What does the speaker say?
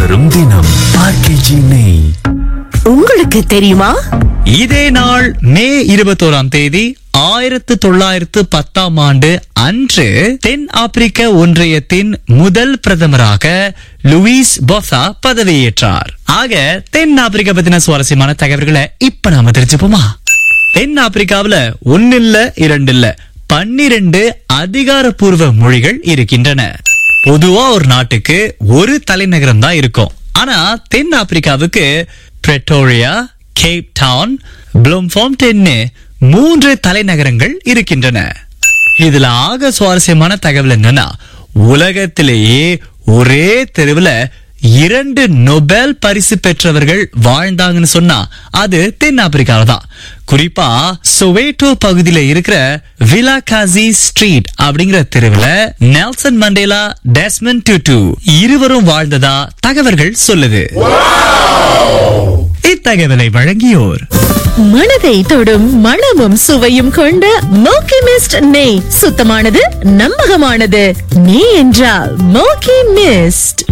வரும் தினம் ஆர்கேஜி நெய் உங்களுக்கு தெரியுமா இதே நாள் மே இருபத்தோராம் தேதி ஆயிரத்து தொள்ளாயிரத்து பத்தாம் ஆண்டு அன்று தென் ஆப்பிரிக்க ஒன்றியத்தின் முதல் பிரதமராக லூயிஸ் பொசா பதவியேற்றார் ஆக தென் ஆப்பிரிக்கா பத்தின சுவாரஸ்யமான தகவல்களை இப்ப நாம தெரிஞ்சுப்போமா தென் ஆப்பிரிக்காவுல ஒன்னு இல்ல இரண்டு இல்ல பன்னிரண்டு அதிகாரப்பூர்வ மொழிகள் இருக்கின்றன பொதுவா ஒரு நாட்டுக்கு ஒரு தலைநகரம் தான் இருக்கும் ஆனா தென் ஆப்பிரிக்காவுக்கு பிரெட்டோரியா கேப் டவுன் ப்ளூம்ஃபார்ம்டென்னு மூன்று தலைநகரங்கள் இருக்கின்றன இதுல ஆக சுவாரஸ்யமான தகவல் என்னன்னா உலகத்திலேயே ஒரே தெருவுல இரண்டு நொபேல் பரிசு பெற்றவர்கள் வாழ்ந்தாங்கன்னு சொன்னா அது தென் ஆப்பிரிக்கால தான் குறிப்பா சொவேட்டோ பகுதியில இருக்கிற விலாகாசி ஸ்ட்ரீட் அப்படிங்கிற தெருவுல நெல்சன் மண்டேலா டெஸ்மன் டுட்டு இருவரும் வாழ்ந்ததா தகவல்கள் சொல்லுது இத்தகவலை வழங்கியோர் மனதை தொடும் மணமும் சுவையும் கொண்ட மோக்கி மிஸ்ட் நெய் சுத்தமானது நம்பகமானது நெய் என்றால் மோக்கி மிஸ்ட்